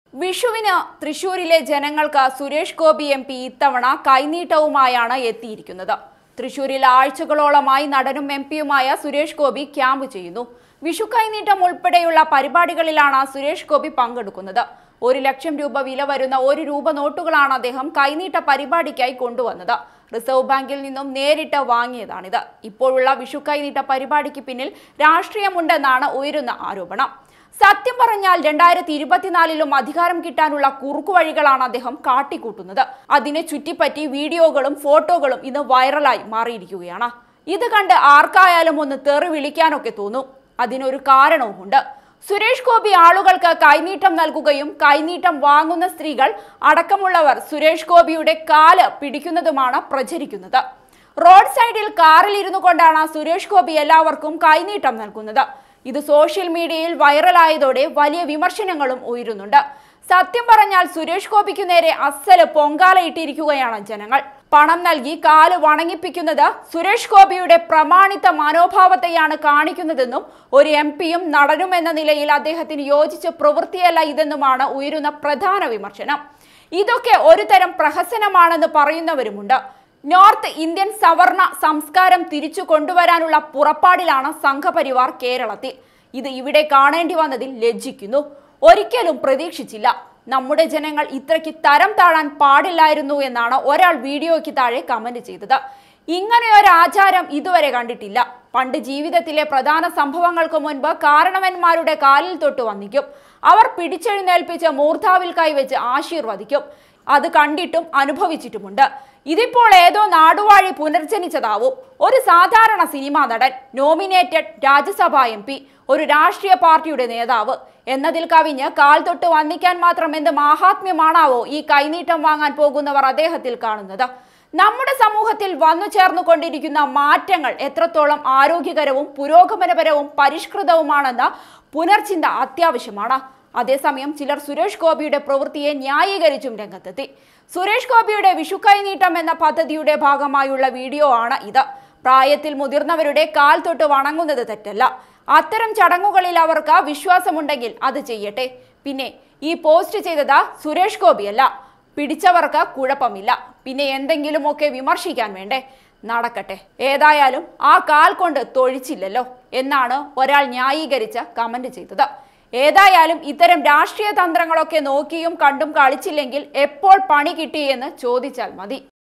വിഷുവിന് തൃശൂരിലെ ജനങ്ങൾക്ക് സുരേഷ് ഗോപി എം പി ഇത്തവണ കൈനീട്ടവുമായാണ് എത്തിയിരിക്കുന്നത് തൃശൂരിൽ ആഴ്ചകളോളമായി നടനും എം പിയുമായ സുരേഷ് ഗോപി ക്യാമ്പ് ചെയ്യുന്നു വിഷു കൈനീട്ടം ഉൾപ്പെടെയുള്ള പരിപാടികളിലാണ് സുരേഷ് ഗോപി പങ്കെടുക്കുന്നത് ഒരു ലക്ഷം രൂപ വില വരുന്ന ഒരു രൂപ നോട്ടുകളാണ് അദ്ദേഹം കൈനീട്ട പരിപാടിക്കായി കൊണ്ടുവന്നത് റിസർവ് ബാങ്കിൽ നിന്നും നേരിട്ട് വാങ്ങിയതാണിത് ഇപ്പോഴുള്ള വിഷു കൈനീട്ട പരിപാടിക്ക് പിന്നിൽ രാഷ്ട്രീയമുണ്ടെന്നാണ് ഉയരുന്ന ആരോപണം സത്യം പറഞ്ഞാൽ രണ്ടായിരത്തി ഇരുപത്തിനാലിലും അധികാരം കിട്ടാനുള്ള കുറുക്കുവഴികളാണ് അദ്ദേഹം കാട്ടിക്കൂട്ടുന്നത് അതിനെ ചുറ്റിപ്പറ്റി വീഡിയോകളും ഫോട്ടോകളും ഇന്ന് വൈറലായി മാറിയിരിക്കുകയാണ് ഇത് കണ്ട് ആർക്കായാലും ഒന്ന് തെറി വിളിക്കാനൊക്കെ തോന്നും അതിനൊരു കാരണവുമുണ്ട് സുരേഷ് ഗോപി ആളുകൾക്ക് കൈനീട്ടം നൽകുകയും കൈനീട്ടം വാങ്ങുന്ന സ്ത്രീകൾ അടക്കമുള്ളവർ സുരേഷ് ഗോപിയുടെ കാല് പിടിക്കുന്നതുമാണ് പ്രചരിക്കുന്നത് റോഡ് സൈഡിൽ കാറിൽ ഇരുന്നു കൊണ്ടാണ് സുരേഷ് ഗോപി എല്ലാവർക്കും കൈനീട്ടം നൽകുന്നത് ഇത് സോഷ്യൽ മീഡിയയിൽ വൈറലായതോടെ വലിയ വിമർശനങ്ങളും ഉയരുന്നുണ്ട് സത്യം പറഞ്ഞാൽ സുരേഷ് ഗോപിക്കു നേരെ അസല് പൊങ്കാലയിട്ടിരിക്കുകയാണ് ജനങ്ങൾ പണം നൽകി കാല് വണങ്ങിപ്പിക്കുന്നത് സുരേഷ് ഗോപിയുടെ പ്രമാണിത്ത മനോഭാവത്തെയാണ് കാണിക്കുന്നതെന്നും ഒരു എം പിയും നടനും എന്ന നിലയിൽ അദ്ദേഹത്തിന് യോജിച്ച പ്രവൃത്തിയല്ല ഇതെന്നുമാണ് ഉയരുന്ന പ്രധാന വിമർശനം ഇതൊക്കെ ഒരു തരം പ്രഹസനമാണെന്ന് പറയുന്നവരുമുണ്ട് നോർത്ത് ഇന്ത്യൻ സവർണ സംസ്കാരം തിരിച്ചു കൊണ്ടുവരാനുള്ള പുറപ്പാടിലാണ് സംഘപരിവാർ കേരളത്തിൽ ഇത് ഇവിടെ കാണേണ്ടി വന്നതിൽ ലജ്ജിക്കുന്നു ഒരിക്കലും പ്രതീക്ഷിച്ചില്ല നമ്മുടെ ജനങ്ങൾ ഇത്രയ്ക്ക് തരം താഴാൻ പാടില്ലായിരുന്നു എന്നാണ് ഒരാൾ വീഡിയോയ്ക്ക് താഴെ കമന്റ് ചെയ്തത് ഇങ്ങനെയൊരു ആചാരം ഇതുവരെ കണ്ടിട്ടില്ല പണ്ട് ജീവിതത്തിലെ പ്രധാന സംഭവങ്ങൾക്ക് മുൻപ് കാരണവന്മാരുടെ കാലിൽ തൊട്ട് വന്നിക്കും അവർ പിടിച്ചെഴുന്നേൽപ്പിച്ച് മൂർധാവിൽ കൈവച്ച് ആശീർവദിക്കും അത് കണ്ടിട്ടും അനുഭവിച്ചിട്ടുമുണ്ട് ഇതിപ്പോൾ ഏതോ നാടുവാഴി പുനർജനിച്ചതാവും ഒരു സാധാരണ സിനിമാ നടൻ നോമിനേറ്റഡ് രാജ്യസഭാ എം പി ഒരു രാഷ്ട്രീയ പാർട്ടിയുടെ നേതാവ് എന്നതിൽ കവിഞ്ഞ് കാൽ തൊട്ട് വന്നിക്കാൻ മാത്രം എന്ത് മാഹാത്മ്യമാണാവോ ഈ കൈനീട്ടം വാങ്ങാൻ പോകുന്നവർ അദ്ദേഹത്തിൽ കാണുന്നത് നമ്മുടെ സമൂഹത്തിൽ വന്നു ചേർന്നുകൊണ്ടിരിക്കുന്ന മാറ്റങ്ങൾ എത്രത്തോളം ആരോഗ്യകരവും പുരോഗമനപരവും പരിഷ്കൃതവുമാണെന്ന പുനർചിന്ത അത്യാവശ്യമാണ് അതേസമയം ചിലർ സുരേഷ് ഗോപിയുടെ പ്രവൃത്തിയെ ന്യായീകരിച്ചും രംഗത്തെത്തി സുരേഷ് ഗോപിയുടെ വിഷുക്കൈനീട്ടം എന്ന പദ്ധതിയുടെ ഭാഗമായുള്ള വീഡിയോ ആണ് ഇത് പ്രായത്തിൽ മുതിർന്നവരുടെ കാൽ തൊട്ട് വണങ്ങുന്നത് തെറ്റല്ല അത്തരം ചടങ്ങുകളിൽ അവർക്ക് വിശ്വാസമുണ്ടെങ്കിൽ അത് ചെയ്യട്ടെ പിന്നെ ഈ പോസ്റ്റ് ചെയ്തത് സുരേഷ് ഗോപിയല്ല പിടിച്ചവർക്ക് കുഴപ്പമില്ല പിന്നെ എന്തെങ്കിലുമൊക്കെ വിമർശിക്കാൻ വേണ്ടേ നടക്കട്ടെ ഏതായാലും ആ കാൽ കൊണ്ട് തൊഴിച്ചില്ലല്ലോ എന്നാണ് ഒരാൾ ന്യായീകരിച്ച് കമന്റ് ചെയ്തത് ഏതായാലും ഇത്തരം രാഷ്ട്രീയ തന്ത്രങ്ങളൊക്കെ നോക്കിയും കണ്ടും കളിച്ചില്ലെങ്കിൽ എപ്പോൾ പണി കിട്ടി എന്ന് ചോദിച്ചാൽ മതി